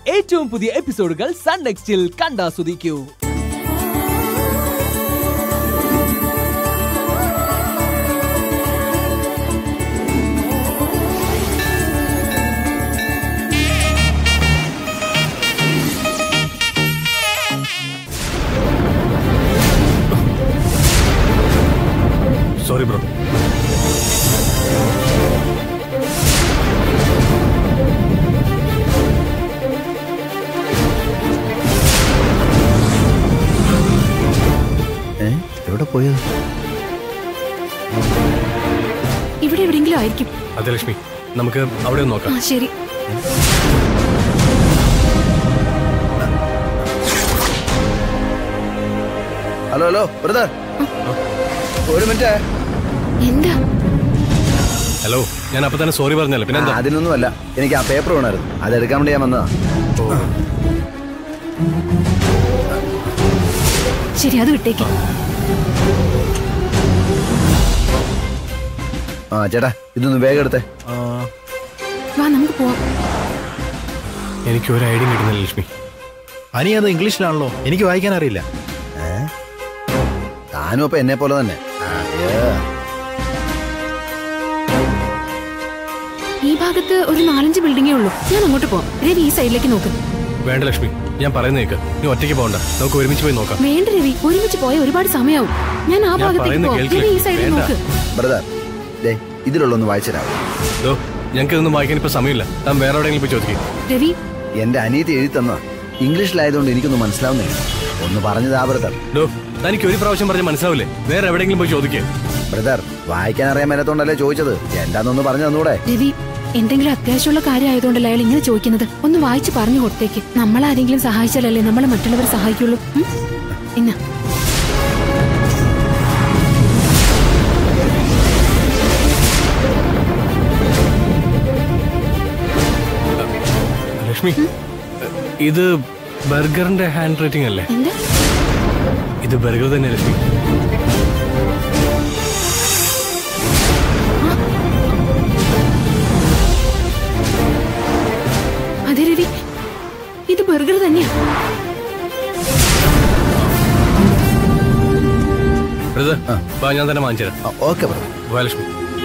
ഏറ്റവും പുതിയ എപ്പിസോഡുകൾ സൺ നെക്സ്റ്റിൽ കണ്ടാസ്വദിക്കൂ സോറി ബ്രോ ഏ എവിടെ പോയത് ഇവിടെ എവിടെയെങ്കിലും ആയിരിക്കും അതെ ലക്ഷ്മി നമുക്ക് അവിടെ ഒന്ന് ആ നോക്കാം ശരി ഹലോ ഹലോ ബ്രദർ ഒരു മിനിറ്റ് എന്താ ഹലോ ഞാൻ അപ്പൊ തന്നെ സോറി പറഞ്ഞല്ലേ പിന്നെ എന്താ അതിനൊന്നുമല്ല എനിക്ക് ആ പേപ്പർ വേണമായിരുന്നു അത് എടുക്കാൻ വേണ്ടി ഞാൻ വന്നതാ ശരി അത് വിട്ടേക്ക് ആ ചേട്ടാ ഇതൊന്ന് വേഗം എടുത്തേ വാ നമുക്ക് പോവാം എനിക്ക് ഒരു ഐഡിയ കിട്ടുന്നില്ല ലക്ഷ്മി അനി അത് ഇംഗ്ലീഷിലാണല്ലോ എനിക്ക് വായിക്കാൻ അറിയില്ല താനും അപ്പൊ എന്നെ പോലെ തന്നെ ഏ, ഈ ഭാഗത്ത് ഒരു നാലഞ്ച് ബിൽഡിങ്ങേ ഉള്ളൂ ഞാൻ അങ്ങോട്ട് പോവാം രവി ഈ സൈഡിലേക്ക് നോക്ക് വേണ്ട ലക്ഷ്മി ഞാൻ പറയുന്ന കേക്ക് നീ ഒറ്റയ്ക്ക് പോകണ്ട നമുക്ക് ഒരുമിച്ച് പോയി നോക്കാം വേണ്ട രവി ഒരുമിച്ച് പോയ ഒരുപാട് സമയമാവും ഞാൻ ആ ഞാൻ ഭാഗത്തേക്ക് പറയുന്നത് പോവാം കേൾക്ക് രവി ഈ സൈഡിൽ വേണ്ട. നോക്ക് ബ്രദർ ദേ ഇതിലുള്ളൊന്ന് വായിച്ചുതരാം ദോ ഞങ്ങൾക്ക് ഇതൊന്നും വായിക്കാൻ ഇപ്പൊ സമയമില്ല താൻ വേറെ എവിടെയെങ്കിലും പോയി ചോദിക്കും രവി എന്റെ അനിയത്തി എഴുതി തന്നതാ ഇംഗ്ലീഷിലായതുകൊണ്ട് എനിക്കൊന്നും മനസ്സിലാവുന്നില്ല ഒന്ന് പറഞ്ഞതാ ബ്രദർ ഡോ തനിക്ക് ഒരു പ്രാവശ്യം പറഞ്ഞ് മനസ്സിലാവില്ലേ വേറെ എവിടെയെങ്കിലും പോയി ചോദിക്കേ ബ്രദർ വായിക്കാൻ അറിയാൻ മേലത്തോണ്ടല്ലേ ചോദിച്ചത് എന്താന്നൊന്ന് പറഞ്ഞു തന്നൂടെ രവി എന്തെങ്കിലും അത്യാവശ്യമുള്ള കാര്യം ആയതുകൊണ്ടല്ല അയാൾ ഇങ്ങനെ ചോദിക്കുന്നത് ഒന്ന് വായിച്ച് പറഞ്ഞു കൊടുത്തേക്ക് നമ്മൾ ആരെങ്കിലും സഹായിച്ചാലല്ലേ നമ്മളെ മറ്റുള്ളവർ സഹായിക്കുള്ളൂ ഉം? ഇന്ന ലക്ഷ്മി ഇത് ബർഗറിന്റെ ഹാൻഡ് റൈറ്റിംഗ് അല്ലേ എന്താ ഇത് ബർഗർ തന്നെ ലക്ഷ്മി അതെ രവി ഇത് ബർഗർ തന്നെയാ ബ്രദർ വാ ഞാൻ തന്നെ വാങ്ങിച്ചു തരാം ഓക്കെ ബ്രദർ വാ ലക്ഷ്മി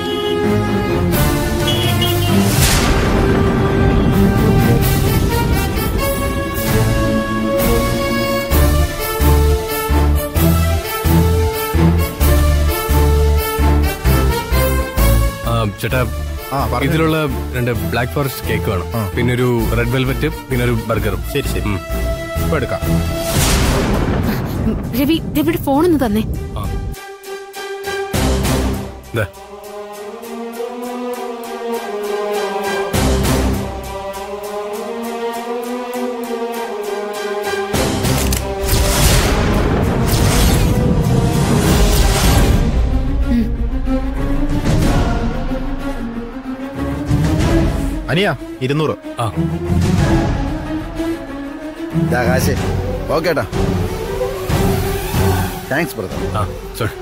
ആ, ചേട്ടാ ആ പറഞ്ഞു ഇതിലുള്ള രണ്ട് ബ്ലാക്ക് ഫോറസ്റ്റ് കേക്ക് വേണം പിന്നെ ഒരു റെഡ് വെൽവെറ്റ് പിന്നെ ഒരു ബർഗറും ശരി ശരി ഉം. ഇപ്പൊ എടുക്കാം ഉം, രവി രവിയുടെ ഫോണൊന്ന് തന്നേ ആ. ദേ. അനിയ ഇരുന്നൂറ് ആ ഇതാ കാശ് ഓക്കെ ഏട്ടാ താങ്ക്സ് ബ്രദർ ആ സോറി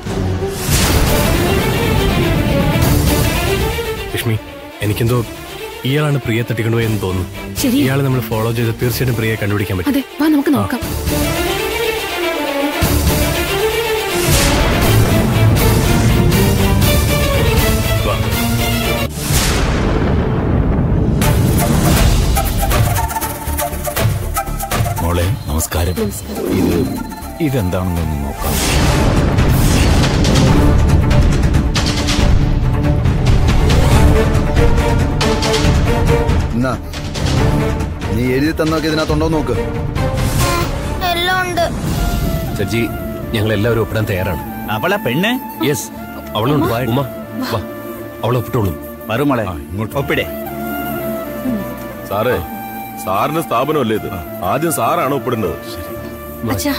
ലക്ഷ്മി എനിക്കെന്തോ ഇയാളാണ് പ്രിയെ തട്ടിക്കൊണ്ടുപോയി എന്ന് തോന്നുന്നു ശരി ഇയാളെ നമ്മൾ ഫോളോ ചെയ്ത് തീർച്ചയായിട്ടും പ്രിയെ കണ്ടുപിടിക്കാൻ പറ്റും അതെ വാ നമുക്ക് നോക്കാം വാ. മോളെ നമസ്കാരം ഇത് ഇതെന്താണെന്നൊന്ന് നോക്കാം എന്നാ നീ എഴുതി തന്നൊക്കെ ഇതിനകത്തുണ്ടോ നോക്ക് എല്ലാം ഉണ്ട് സജ്ജി ഞങ്ങൾ എല്ലാവരും ഒപ്പിടാൻ തയ്യാറാണ് അവളെ പെണ്ണ് യെസ് അവളുണ്ട് ഉമ്മ വാ അവളെ ഒപ്പിട്ടോളും മറുമോളെ ഒപ്പിടെ സാറേ സാറിന്റെ സ്ഥാപനമല്ലേ ഇത് ആദ്യം സാറാണ് ഒപ്പിടേണ്ടത് അച്ഛാ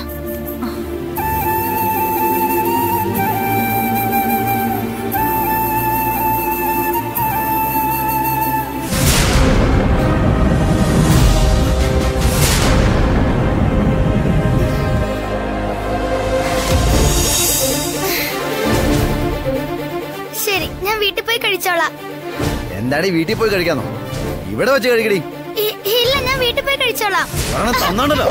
ശരി ഞാൻ വീട്ടിൽ പോയി കഴിച്ചോളാം എന്താടി വീട്ടിൽ പോയി കഴിക്കാന്നോ ഇവിടെ വെച്ച് കഴിക്കടി ഇ- ഇല്ല ഞാൻ വീട്ടിൽ പോയി കഴിച്ചോളാം വാങ്ങിച്ചോളാം തന്നാണല്ലോ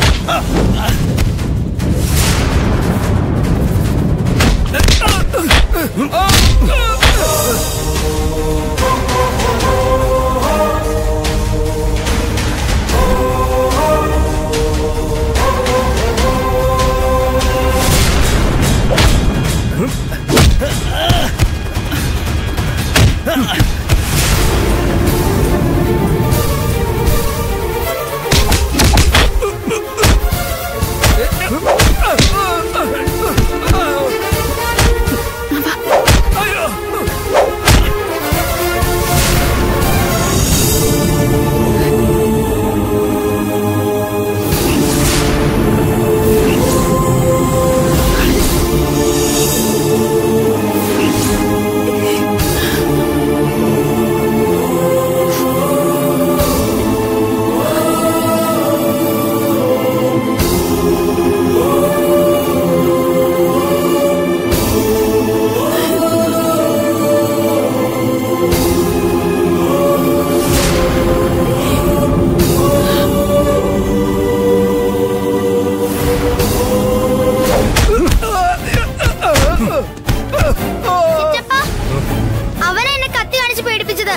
ചിറ്റപ്പ അവനെ എന്നെ കത്തി കാണിച്ച് പേടിപ്പിച്ചത്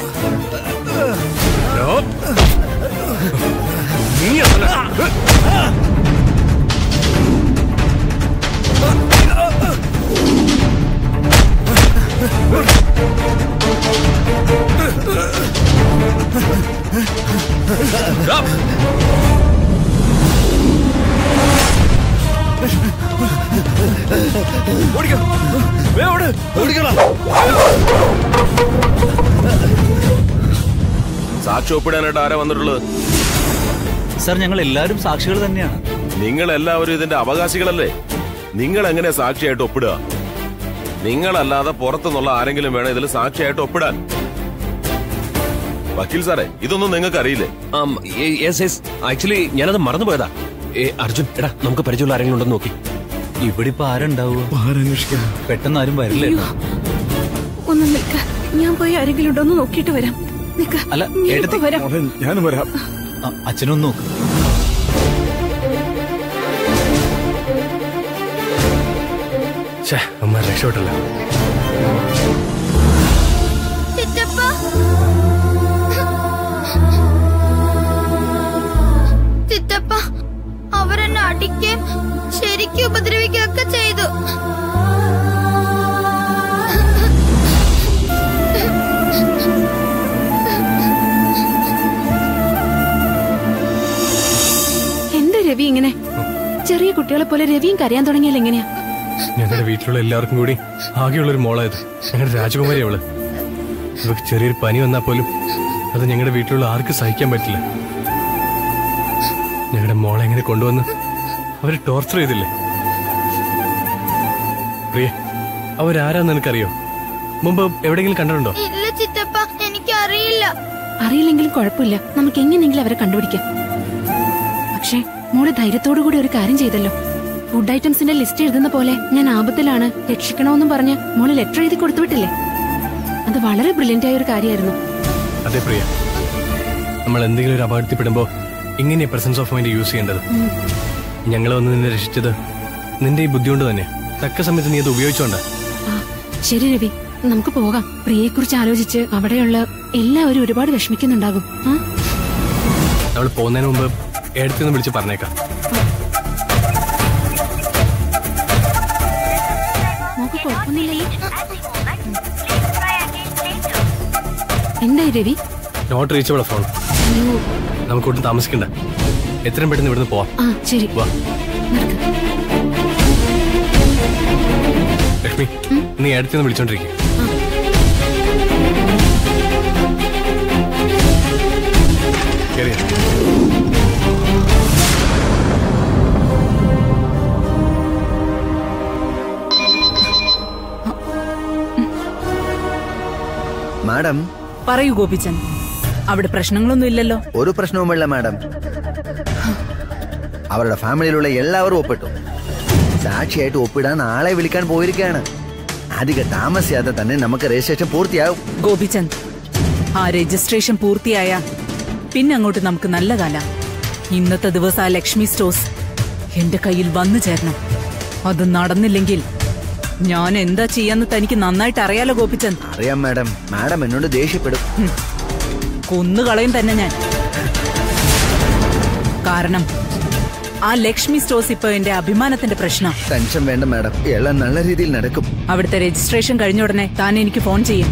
സാക്ഷി ഒപ്പിടാനായിട്ട് ആരാ വന്നിട്ടുള്ളത് സർ ഞങ്ങൾ എല്ലാവരും സാക്ഷികൾ തന്നെയാണ് നിങ്ങൾ എല്ലാവരും ഇതിന്റെ അവകാശികളല്ലേ നിങ്ങൾ എങ്ങനെ സാക്ഷിയായിട്ട് ഒപ്പിടുക നിങ്ങളല്ലാതെ പുറത്തുനിന്നുള്ള ആരെങ്കിലും വേണം ഇതിൽ സാക്ഷിയായിട്ട് ഒപ്പിടാൻ വക്കീൽ സാറേ ഇതൊന്നും നിങ്ങൾക്ക് അറിയില്ലേ ആക്ച്വലി ഞാനത് മറന്നുപോയതാ ഏ അർജുൻ എടാ നമുക്ക് പരിചയമുള്ള ആരെങ്കിലും ഉണ്ടെന്ന് നോക്കി ഇവിടെ ഇപ്പൊ ആരുണ്ടാവുക പെട്ടെന്ന് ആരും വരില്ലേ ഒന്ന് നിൽക്ക ഞാൻ പോയി ആരെങ്കിലും ഉണ്ടോ എന്ന് നോക്കിയിട്ട് വരാം നിൽക്ക അല്ല, ഞാൻ ഏട്ടത്തി- ഇപ്പൊ വരാം ഞാനും വരാം ആ, അച്ഛനൊന്ന് നോക്ക് ഛേ അമ്മ രക്ഷപ്പെട്ടല്ല ചിറ്റപ്പ ചിറ്റപ്പ അവരെന്നെ അടിക്കുകയും ശരിക്കും ഉപദ്രവിക്കുകയൊക്കെ ചെയ്തു എന്താ രവി ഇങ്ങനെ ചെറിയ കുട്ടികളെ പോലെ രവിയും കരയാൻ തുടങ്ങിയാൽ എങ്ങനെയാ ഞങ്ങളുടെ വീട്ടിലുള്ള എല്ലാവർക്കും കൂടി ആകെയുള്ളൊരു മോളായത് ഞങ്ങളുടെ രാജകുമാരി അവള് ഇവക്ക് ചെറിയൊരു പനി വന്നാൽ പോലും അത് ഞങ്ങളുടെ വീട്ടിലുള്ള ആർക്കും സഹിക്കാൻ പറ്റില്ല ഞങ്ങളുടെ മോളെ എങ്ങനെ കൊണ്ടുവന്ന് അവര് ടോർച്ചർ ചെയ്തില്ലേ പ്രിയ അവരാരാന്ന് നിനക്കറിയോ മുമ്പ് എവിടെയെങ്കിലും കണ്ടിട്ടുണ്ടോ ഇല്ല ചിറ്റപ്പ എനിക്കറിയില്ല അറിയില്ലെങ്കിലും കുഴപ്പമില്ല നമുക്ക് എങ്ങനെയെങ്കിലും അവരെ കണ്ടുപിടിക്കാം പക്ഷേ മോള് ധൈര്യത്തോടു കൂടി ഒരു കാര്യം ചെയ്തല്ലോ ഫുഡ് ഐറ്റംസിന്റെ ലിസ്റ്റ് എഴുതുന്ന പോലെ ഞാൻ ആപത്തിലാണ് രക്ഷിക്കണമെന്നും പറഞ്ഞ് മോള് ലെറ്റർ എഴുതി കൊടുത്തുവിട്ടില്ലേ അത് വളരെ ബ്രില്യന്റ് ആയ ഒരു കാര്യമായിരുന്നു അതെ പ്രിയ നമ്മൾ എന്തെങ്കിലും ഒരു അപകടത്തിൽപ്പെടുമ്പോ ഇങ്ങനെ പ്രസൻസ് ഓഫ് മൈൻഡ് യൂസ് ചെയ്യേണ്ടത് ഞങ്ങൾ വന്ന് നിന്നെ രക്ഷിച്ചത് നിന്റെ ഈ ബുദ്ധി കൊണ്ട് തന്നെ തക്ക സമയത്ത് നീ അത് ഉപയോഗിച്ചോണ്ടാ ആ ശരി രവി നമുക്ക് പോകാം പ്രിയയെ കുറിച്ച് ആലോചിച്ച് അവിടെയുള്ള എല്ലാവരും ഒരുപാട് വിഷമിക്കുന്നുണ്ടാകും ആ നമ്മൾ പോകുന്നതിന് മുമ്പ് എടുത്തു വിളിച്ച് പറഞ്ഞേക്കാം മോക്ക് കുഴപ്പമൊന്നുമില്ലല്ലോ എന്തായി രവി നോട്ട് റീച്ചബിള ഫോൺ അയ്യോ നമുക്ക് ഒട്ടും താമസിക്കണ്ട എത്രയും പെട്ടെന്ന് ഇവിടുന്ന് പോവാം ആ ശരി വാ നടക്ക് ലക്ഷ്മി നീ അടുത്തുനിന്ന് വിളിച്ചോണ്ടിരിക്കും മാഡം പറയൂ ഗോപിച്ചൻ അവിടെ പ്രശ്നങ്ങളൊന്നും ഇല്ലല്ലോ ഒരു പ്രശ്നവുമില്ല മാഡം അവരുടെ ഫാമിലിയിലുള്ള എല്ലാവരും ഒപ്പിട്ടു സാക്ഷിയായിട്ട് ഒപ്പിടാൻ ആളെ വിളിക്കാൻ പോയിരിക്കുകയാണ് അധിക താമസിയാതെ തന്നെ നമുക്ക് രജിസ്ട്രേഷൻ പൂർത്തിയാവും ഗോപിച്ചന്ദ് ആ രജിസ്ട്രേഷൻ പൂർത്തിയായ പിന്നെ അങ്ങോട്ട് നമുക്ക് നല്ല കാല ഇന്നത്തെ ദിവസം ആ ലക്ഷ്മി സ്റ്റോഴ്സ് എന്റെ കയ്യിൽ വന്നു ചേരണം അത് നടന്നില്ലെങ്കിൽ ഞാൻ എന്താ ചെയ്യാന്ന് തനിക്ക് നന്നായിട്ട് അറിയാലോ ഗോപിച്ചന്ദ് അറിയാം മാഡം മാഡം എന്നോട് ദേഷ്യപ്പെടും കൊന്നുകളയും തന്നെ ഞാൻ കാരണം ആ ലക്ഷ്മി സ്റ്റോഴ്സ് ഇപ്പൊ എന്റെ അഭിമാനത്തിന്റെ പ്രശ്നം ടെൻഷൻ വേണ്ട മാഡം എല്ലാം നല്ല രീതിയിൽ നടക്കും അവിടുത്തെ രജിസ്ട്രേഷൻ കഴിഞ്ഞ ഉടനെ താൻ എനിക്ക് ഫോൺ ചെയ്യും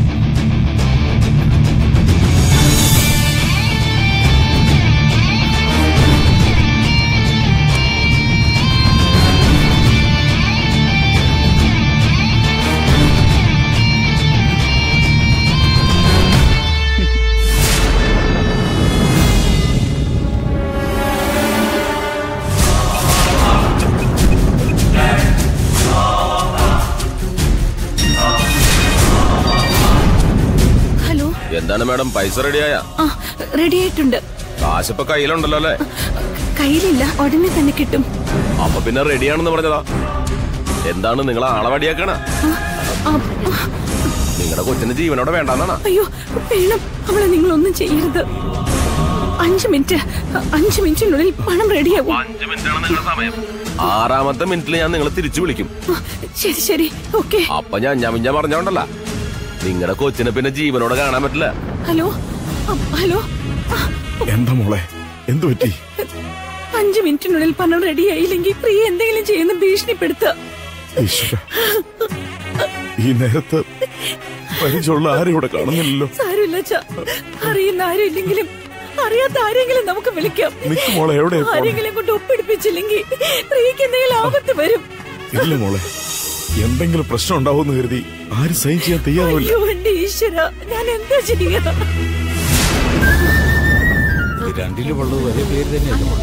ഹലോ എന്താണ് മാഡം പൈസ റെഡിയായ ആ റെഡി ആയിട്ടുണ്ട് കാശിപ്പോ കയ്യിലുണ്ടല്ലോ അല്ലേ കയ്യിലില്ല ഉടനെ തന്നെ കിട്ടും അപ്പൊ പിന്നെ റെഡിയാണെന്ന് പറഞ്ഞതാ എന്താണ് നിങ്ങൾ ആളവടിയാക്കണ ആ, ആ, നിങ്ങളുടെ കൊച്ചിന് ജീവനോടെ വേണ്ടെന്നാണ് അയ്യോ വേണം അവളെ നിങ്ങളൊന്നും ചെയ്യരുത് അഞ്ച് മിനിറ്റ് അഞ്ച് മിനിറ്റിനുള്ളിൽ പണം റെഡിയാവും അഞ്ച് മിനിറ്റാണ് നിങ്ങളുടെ സമയം ആറാമത്തെ മിനിറ്റിൽ ഞാൻ നിങ്ങളെ തിരിച്ചു വിളിക്കും ആ, ശരി ശരി ഓക്കെ അപ്പൊ ഞാൻ ഞാൻ ഞാൻ പറഞ്ഞോണ്ടല്ല നിങ്ങളുടെ കൊച്ചിനെ പിന്നെ ജീവനോടെ കാണാൻ പറ്റില്ല ഹലോ ആ, ഹലോ ആ, എന്താ മോളെ എന്തു പറ്റി അഞ്ച് മിനിറ്റിനുള്ളിൽ പണം റെഡിയായില്ലെങ്കിൽ പ്രിയ എന്തെങ്കിലും ചെയ്യുന്ന ഭീഷണിപ്പെടുത്തുക ഈശ്വര ഈ നേരത്ത് പരിചയമുള്ള ആരും ഇവിടെ കാണുന്നില്ലല്ലോ സാരമില്ല അച്ഛാ അറിയുന്ന ആരും ഇല്ലെങ്കിലും അറിയാത്ത ആരെങ്കിലും നമുക്ക് വിളിക്കാം നിക്ക് മോളെ എവിടെയാ പോണെ? ആരെങ്കിലും കൊണ്ട് ഒപ്പിടിപ്പിച്ചില്ലെങ്കിൽ പ്രിയക്ക് എന്തെങ്കിലും ആപത്ത് വരും ഇല്ല മോളെ എന്തെങ്കിലും പ്രശ്നം ഉണ്ടാവുമെന്ന് കരുതി ആരും സൈൻ ചെയ്യാൻ തയ്യാറാവില്ല അയ്യോ എന്റെ ഈശ്വര ഞാൻ എന്താ ചെയ്യാ രണ്ടിലും ഉള്ളത് ഒരേ പേര് തന്നെയല്ലേ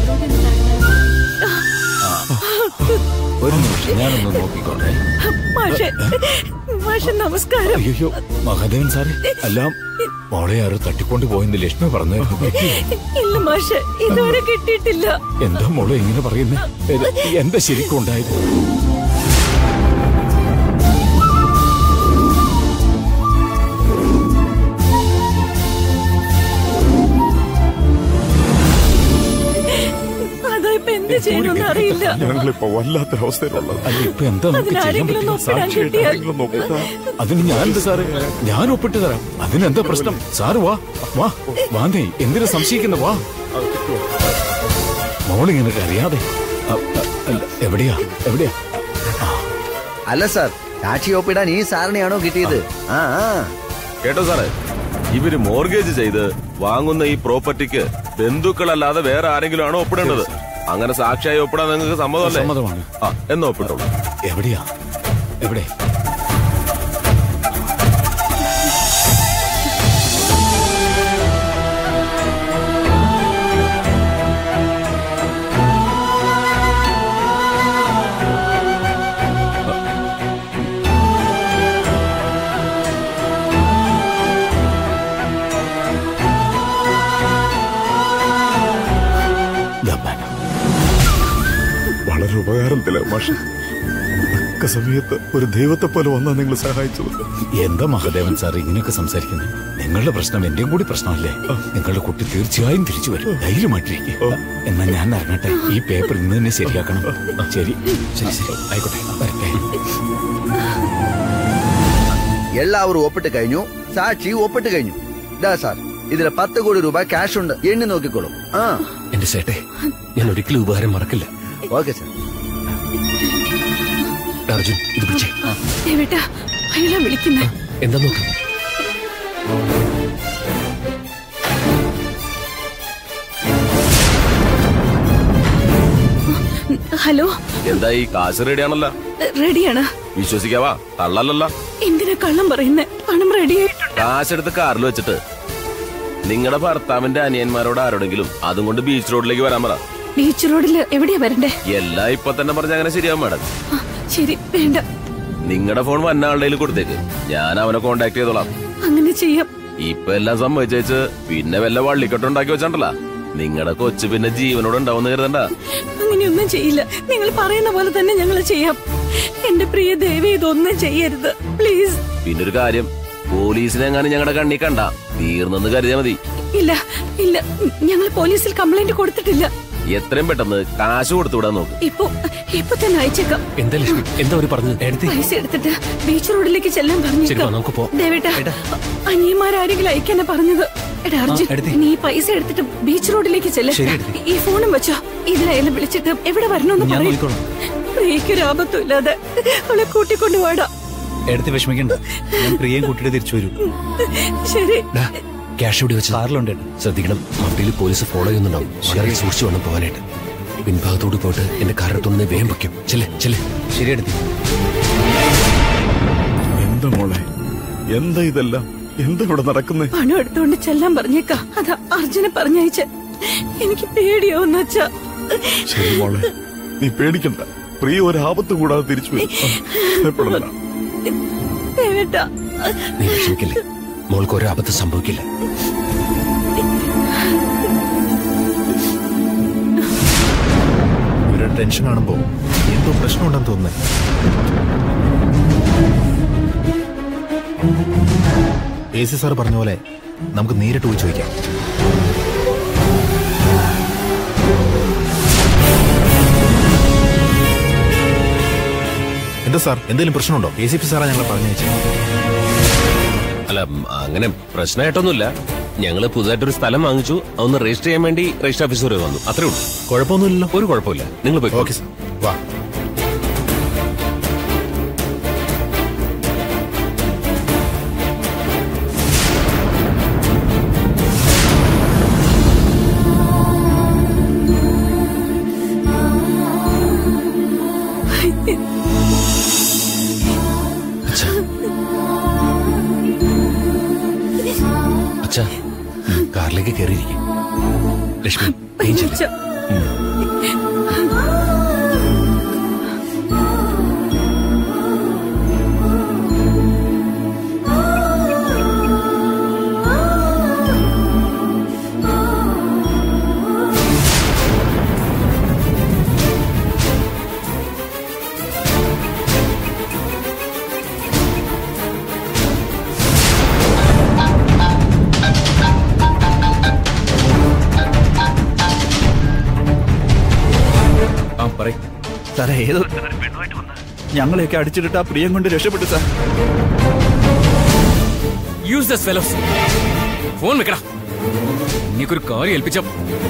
ഒരു നിമിഷം ഞാനൊന്ന് നോക്കിക്കോട്ടെ മാഷെ മാഷെ നമസ്കാരം അയ്യോ മഹാദേവൻ സാറേ എല്ലാം മോളെ ആരോ തട്ടിക്കൊണ്ട് പോയെന്ന് ലക്ഷ്മി പറഞ്ഞായിരുന്നു ഇല്ല മാഷെ ഇതുവരെ കിട്ടിയിട്ടില്ല എന്താ മോളെ ഇങ്ങനെ പറയുന്നത് എന്താ ശരിക്കും ഉണ്ടായത് അതാ ഇപ്പൊ എന്ത് ചെയ്യണമെന്ന് അറിയില്ല ഞങ്ങളിപ്പോ വല്ലാത്തൊരവസ്ഥയിലുള്ളത് അല്ല ഇപ്പൊ എന്താ നമുക്ക് ചെയ്യാൻ അതിനാരെങ്കിലും ഒന്ന് പറ്റുക ഒപ്പിടാൻ സാക്ഷിയായിട്ട് കിട്ടിയാൽ ആരെങ്കിലും നോക്കൂ അതിന് ഞാൻ എന്താ സാറേ ഞാൻ ഒപ്പിട്ട് തരാം അതിനെന്താ പ്രശ്നം സാറ് വാ വാ വാ നീ എന്തിനാ സംശയിക്കുന്ന വാ മോളിങ്ങനെ അറിയാതെ അ- അ- അല്ല, എവിടെയാ എവിടെയാ അല്ല സാർ സാക്ഷി ഒപ്പിടാൻ ഈ സാറിനെയാണോ കിട്ടിയത് ആ ആ കേട്ടോ സാറേ ഇവര് മോർഗേജ് ചെയ്ത് വാങ്ങുന്ന ഈ പ്രോപ്പർട്ടിക്ക് ബന്ധുക്കളല്ലാതെ വേറെ ആരെങ്കിലും ആണോ ഒപ്പിടേണ്ടത് അങ്ങനെ സാക്ഷിയായി ഒപ്പിടാൻ നിങ്ങൾക്ക് സമ്മതമല്ലേ സമ്മതമാണ്. ആ എന്നാ ഒപ്പിട്ടോളൂ എവിടെയാ എവിടെ ദാ ബാന. വളരെ ഉപകാരത്തില് പക്ഷെ തക്ക സമയത്ത് ഒരു ദൈവത്തെ പോലെ വന്നാ നിങ്ങൾ സഹായിച്ചത് എന്താ മഹാദേവൻ സാർ ഇങ്ങനെയൊക്കെ സംസാരിക്കുന്നത് നിങ്ങളുടെ പ്രശ്നം എന്റെയും കൂടി പ്രശ്നമല്ലേ നിങ്ങളുടെ കുട്ടി തീർച്ചയായും തിരിച്ചു വരും ധൈര്യമായിട്ടിരിക്കുക എന്നാ ഞാൻ ഇറങ്ങട്ടെ ഈ പേപ്പർ ഇന്ന് തന്നെ ശരിയാക്കണം ശരി ശരി ശരി ആയിക്കോട്ടെ വരട്ടെ എല്ലാവരും ഒപ്പിട്ട് കഴിഞ്ഞു സാക്ഷി ഒപ്പിട്ട് കഴിഞ്ഞു ഇതാ സാർ ഇതില് പത്ത് കോടി രൂപ ക്യാഷ് ഉണ്ട് എണ്ണി നോക്കിക്കോളൂ ആ എന്റെ ചേട്ടെ ഞാൻ ഒരിക്കലും ഉപകാരം മറക്കില്ല ഓക്കെ സാർ അർജുൻ ഇത് പിടിച്ചേ ദേവേട്ടാ അയാളാ വിളിക്കുന്നേ എന്താ നോക്ക് ഹലോ എന്താ ഈ കാശ് റെഡിയാണല്ലോ റെഡിയാണ് വിശ്വസിക്കാവാ തള്ളല്ലല്ല എന്തിനാ കള്ളം പറയുന്നേ പണം റെഡിയായിട്ടുണ്ട് കാശെടുത്ത് കാറിൽ വെച്ചിട്ട് നിങ്ങളുടെ ഭർത്താവിന്റെ അനിയന്മാരോട് ആരോടെങ്കിലും അതും കൊണ്ട് ബീച്ച് റോഡിലേക്ക് വരാൻ പറ ബീച്ച് റോഡില് എവിടെയാ വരണ്ടേ എല്ലാം ഇപ്പൊ തന്നെ പറഞ്ഞ അങ്ങനെ ശരിയാവും മാഡം ആ, ശരി വേണ്ട നിങ്ങളുടെ ഫോൺ വന്ന ആളുടെ കയ്യിൽ കൊടുത്തേക്ക് ഞാൻ അവനെ കോണ്ടാക്ട് ചെയ്തോളാം അങ്ങനെ ചെയ്യാം ഇപ്പൊ എല്ലാം സംഭവിച്ചേച്ച് പിന്നെ വല്ല വള്ളിക്കെട്ട് ഉണ്ടാക്കി വെച്ചാണ്ടല്ല നിങ്ങളുടെ കൊച്ചു പിന്നെ ജീവനോട് ഉണ്ടാവുന്ന കരുതണ്ട അങ്ങനെയൊന്നും ചെയ്യില്ല നിങ്ങൾ പറയുന്ന പോലെ തന്നെ ഞങ്ങൾ ചെയ്യാം എന്റെ പ്രിയ ദേവി ഇതൊന്നും ചെയ്യരുത് പ്ലീസ് പിന്നെ ഒരു കാര്യം പോലീസിനെ എങ്ങാനും ഞങ്ങളുടെ കണ്ണി കണ്ട തീർന്നെന്ന് കരുതിയാ മതി ഇല്ല ഇല്ല ഞങ്ങൾ പോലീസിൽ കംപ്ലൈന്റ് കൊടുത്തിട്ടില്ല എത്രയും പെട്ടെന്ന് കാശ് കൊടുത്തുവിടാൻ നോക്ക് ഇപ്പൊ ഇപ്പൊ തന്നെ അയച്ചേക്കാം എന്താ ലക്ഷ്മി എന്താ ഒരു പറഞ്ഞത് എടുത്തി പൈസ എടുത്തിട്ട് ബീച്ച് റോഡിലേക്ക് ചെല്ലാൻ ശരി, പറഞ്ഞേക്കാം വാ, നമുക്ക് പോവാം. ദേവേട്ടാ അനിയന്മാരാരെങ്കിലും അയക്കാനാ പറഞ്ഞത് എടാ അർജുൻ എടുത്തേ. നീ പൈസ എടുത്തിട്ട് ബീച്ച് റോഡിലേക്ക് ചെല്ല ശരി, എടുത്തേ. ഈ ഫോണും വെച്ചോ ഇതിലായാലും വിളിച്ചിട്ട് എവിടെ വരണമെന്ന് ഞാൻ പറയും നോക്കിക്കോളാം. പ്രിയക്കൊരു ആപത്തും ഇല്ലാതെ അവളെ കൂട്ടിക്കൊണ്ട് വാടാ എടുത്ത് വിഷമിക്കണ്ട ഞാൻ പ്രിയം കൂട്ടിട്ട് തിരിച്ചു വരും ശരി ക്യാഷ് ഇവിടെ വെച്ച് കാറിലുണ്ട് ശ്രദ്ധിക്കണം മഫ്റ്റിയിൽ പോലീസ് ഫോളോ ചെയ്യുന്നുണ്ടാവും വളരെ സൂക്ഷിച്ചു വേണം പോകാനായിട്ട് പിൻഭാഗത്തോട് പോയിട്ട് എന്റെ കാറിനടുത്തൊന്ന് വേഗം വെക്കും ചെല്ലേ ചെല്ലേ ശരി എടുത്തി എന്താ മോളെ എന്താ ഇതെല്ലാം എന്താ ഇവിടെ നടക്കുന്നേ പണം എടുത്തോണ്ട് ചെല്ലാൻ പറഞ്ഞേക്കാം അതാ അർജുനെ പറഞ്ഞയച്ച എനിക്ക് പേടിയാവുന്ന അച്ഛാ ശരി മോളെ നീ പേടിക്കണ്ട പ്രിയ ഒരു ആപത്ത് കൂടാതെ തിരിച്ചു വരും ആ, ഭയപ്പെടണ്ട ദേവേട്ടാ നീ വിഷമിക്കില്ലേ മോൾക്ക് ഒരു അബദ്ധം സംഭവിക്കില്ല ഇവരുടെ ടെൻഷൻ കാണുമ്പോ എന്തോ പ്രശ്നമുണ്ടെന്ന് തോന്നുന്നേ എ സി സാർ പറഞ്ഞ പോലെ നമുക്ക് നേരിട്ട് പോയി ചോദിക്കാം എന്താ സാർ എന്തെങ്കിലും പ്രശ്നമുണ്ടോ എ സി പി സാറാ ഞങ്ങളെ പറഞ്ഞു അല്ല ഉം, അങ്ങനെ പ്രശ്നമായിട്ടൊന്നുമില്ല ഞങ്ങള് പുതുതായിട്ടൊരു സ്ഥലം വാങ്ങിച്ചു അതൊന്ന് രജിസ്റ്റർ ചെയ്യാൻ വേണ്ടി രജിസ്റ്റർ ഓഫീസർ വരെ വന്നു അത്രേ ഉള്ളൂ കുഴപ്പമൊന്നുമില്ലല്ലോ ഒരു കുഴപ്പമില്ല നിങ്ങൾ പോയി ഓക്കെ സാർ വാ അച്ഛാ കാറിലേക്ക് കയറിയിരിക്കും ലക്ഷ്മി നീ ചെല്ല്. അച്ഛാ ആ പറയും സാറേ ഏതോ ഞങ്ങളെയൊക്കെ അടിച്ചിട്ട് ആ പ്രിയം കൊണ്ട് രക്ഷപ്പെട്ടു sir useless fellows phone വെക്കടാ നീക്കൊരു കാര്യം ഏൽപ്പിച്ച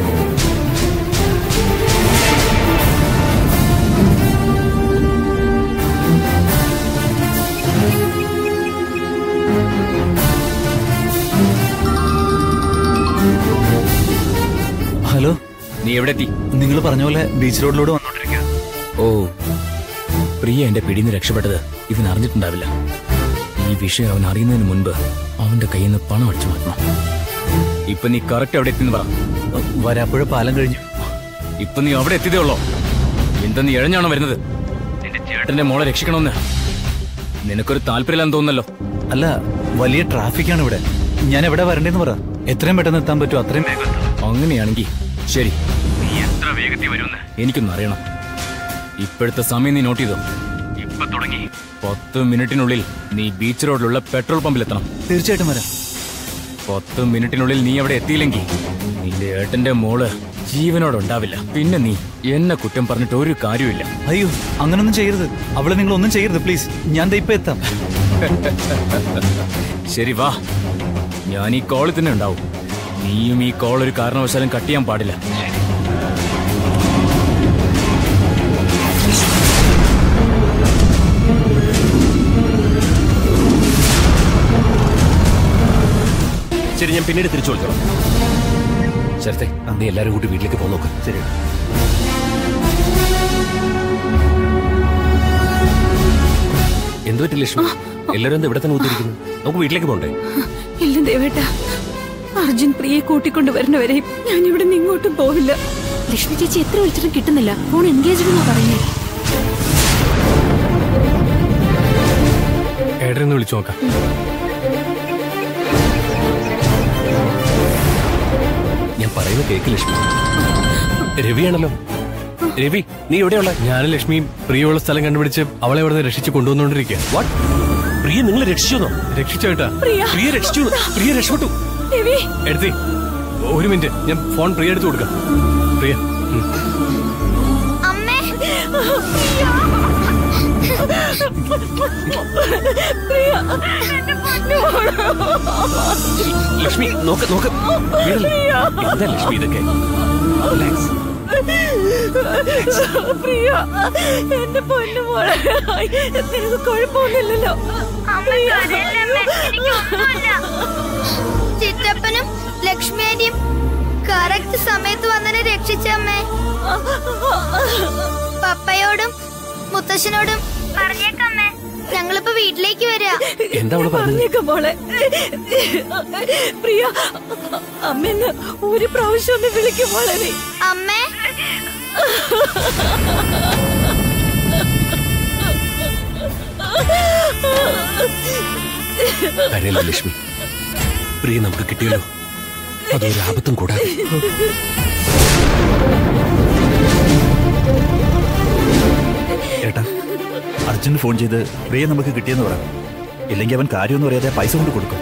ഹലോ നീ എവിടെ എത്തി നിങ്ങൾ പറഞ്ഞ പോലെ ബീച്ച് റോഡിലൂടെ വന്നോണ്ടിരിക്കുക ഓ പ്രിയ എന്റെ പിടിന്ന് രക്ഷപ്പെട്ടത് ഇവൻ അറിഞ്ഞിട്ടുണ്ടാവില്ല ഈ വിഷയം അവൻ അറിയുന്നതിന് മുൻപ് അവന്റെ കയ്യിൽ നിന്ന് പണം അടിച്ചു മാറ്റണം ഇപ്പൊ നീ കറക്റ്റ് അവിടെ എത്തിന്ന് പറ വരാപ്പുഴ പാലം കഴിഞ്ഞു ഇപ്പൊ നീ അവിടെ എത്തിയതേ ഉള്ളോ എന്താ നീ എഴഞ്ഞാണോ വരുന്നത് നിന്റെ ചേട്ടന്റെ മോളെ രക്ഷിക്കണമെന്ന് നിനക്കൊരു താല്പര്യമില്ലാന്ന് തോന്നുന്നല്ലോ അല്ല വലിയ ട്രാഫിക്കാണ് ഇവിടെ ഞാൻ എവിടെ വരണ്ടേന്ന് പറ എത്രയും പെട്ടെന്ന് എത്താൻ പറ്റുമോ അത്രയും വേഗം അങ്ങനെയാണെങ്കിൽ ശരി നീ എത്ര വേഗത്തിൽ വരുമെന്ന് എനിക്കൊന്ന് അറിയണം ഇപ്പോഴത്തെ സമയം നീ നോട്ട് ചെയ്തോ ഇപ്പൊ തുടങ്ങി പത്ത് മിനിറ്റിനുള്ളിൽ നീ ബീച്ച് റോഡിലുള്ള പെട്രോൾ പമ്പിൽ എത്തണം തീർച്ചയായിട്ടും വരാം പത്ത് മിനിറ്റിനുള്ളിൽ നീ അവിടെ എത്തിയില്ലെങ്കിൽ നിന്റെ ഏട്ടന്റെ മോള് ജീവനോടുണ്ടാവില്ല പിന്നെ നീ എന്നെ കുറ്റം പറഞ്ഞിട്ട് ഒരു കാര്യമില്ല അയ്യോ അങ്ങനൊന്നും ചെയ്യരുത് അവളെ നിങ്ങൾ ഒന്നും ചെയ്യരുത് പ്ലീസ് ഞാൻ ദേ ഇപ്പൊ എത്താം ശരി വാ ഞാൻ ഈ കോളിൽ തന്നെ ഉണ്ടാവും നീയും ഈ കോൾ ഒരു കാരണവശാലും കട്ട് ചെയ്യാൻ പാടില്ല ശരി ഞാൻ പിന്നീട് തിരിച്ചു വിളിച്ചോളാം ശരത്തെ നീ എല്ലാരും കൂട്ടി വീട്ടിലേക്ക് പോകാൻ നോക്ക് ശരി എന്ത് പറ്റി ലക്ഷ്മി എല്ലാരും എന്താ ഇവിടെ തന്നെ ഊത്തിരിക്കുന്നു നമുക്ക് വീട്ടിലേക്ക് പോണ്ടേ ഇല്ല ദേവേട്ട അർജുൻ പ്രിയെ കൂട്ടിക്കൊണ്ട് വരുന്നവരെ ഞാൻ ഇവിടെ നിന്ന് ഇങ്ങോട്ടും പോവില്ല ലക്ഷ്മി ചേച്ചി എത്ര വിളിച്ചിട്ടും കിട്ടുന്നില്ല ഫോൺ എൻഗേജ്ഡ് എന്നാ പറയുന്നത് ഏട്ടനെ വിളിച്ചു നോക്കാം ഞാൻ പറയുന്ന കേക്ക് ലക്ഷ്മി രവിയാണല്ലോ രവി നീ എവിടെയുള്ള ഞാനും ലക്ഷ്മിയും പ്രിയമുള്ള സ്ഥലം കണ്ടുപിടിച്ച് അവളെ ഇവിടെ രക്ഷിച്ച് കൊണ്ടുവന്നുകൊണ്ടിരിക്കുക വാട്ട് പ്രിയ നിങ്ങൾ രക്ഷിച്ചോ രക്ഷിച്ചേട്ടാ പ്രിയ പ്രിയ രക്ഷിച്ചു പ്രിയ രക്ഷപ്പെട്ടു രവി എടുത്തി ഒരു മിനിറ്റ് ഞാൻ ഫോൺ പ്രിയ എടുത്ത് കൊടുക്കാം പ്രിയ ഉം. അമ്മേ ലക്ഷ്മി നോക്ക് നോക്ക് വീടല്ലേ എന്താ ലക്ഷ്മി ഇതൊക്കെ Relax. പ്രിയ എന്റെ പൊന്നു മോളെ നിനക്ക് കുഴപ്പമൊന്നുമില്ലല്ലോ ചിറ്റപ്പനും ലക്ഷ്മിയാന്റിയും കറക്റ്റ് സമയത്ത് വന്നതിനെ രക്ഷിച്ചമ്മേ പപ്പയോടും മുത്തശ്ശനോടും പറഞ്ഞേക്കമ്മേ ഞങ്ങളിപ്പോ വീട്ടിലേക്ക് വരാ എന്താ അവള് പറഞ്ഞത് പറഞ്ഞേക്ക മോളെ പ്രിയ അമ്മന്ന് ഒരു പ്രാവശ്യം ഒന്ന് വിളിക്കും മോളെ നീ അമ്മേ കരയല്ല ലക്ഷ്മി പ്രിയ നമുക്ക് കിട്ടിയല്ലോ അതൊരു ആപത്തും കൂടാതെ ഏട്ടാ അർജുന് ഫോൺ ചെയ്ത് പ്രിയ നമുക്ക് കിട്ടിയെന്ന് പറ ഇല്ലെങ്കിൽ അവൻ കാര്യമൊന്നും അറിയാതെ പൈസ കൊണ്ട് കൊടുക്കും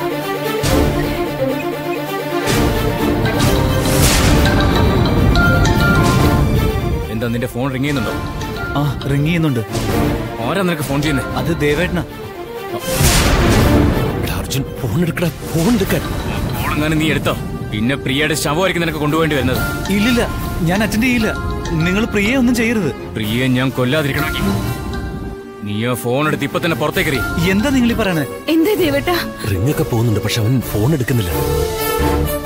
എന്താ നിന്റെ ഫോൺ റിങ് ചെയ്യുന്നുണ്ടോ ആ റിങ് ചെയ്യുന്നുണ്ട് ആരാ നിനക്ക് ഫോൺ ചെയ്യുന്നേ അത് ദേവേട്ടനാ എടാ അർജുൻ ഫോൺ എടുക്കടാ ഫോൺ എടുക്കാൻ അങ്ങനെ നീ എടുത്തോ പിന്നെ പ്രിയയുടെ ശവമായിരിക്കും നിനക്ക് കൊണ്ടുപോകേണ്ടി വരുന്നത് ഇല്ലില്ല ഞാൻ അറ്റൻഡ് ചെയ്യില്ല നിങ്ങൾ പ്രിയെ ഒന്നും ചെയ്യരുത് പ്രിയെ ഞാൻ കൊല്ലാതിരിക്കണമെങ്കിൽ നീ ആ ഫോൺ എടുത്ത് ഇപ്പൊ തന്നെ പുറത്തേക്കറി എന്താ നിങ്ങൾ ഈ പറയണേ എന്തേ ദേവേട്ടാ റിംഗ് ഒക്കെ പോകുന്നുണ്ട് പക്ഷെ അവൻ ഫോൺ എടുക്കുന്നില്ല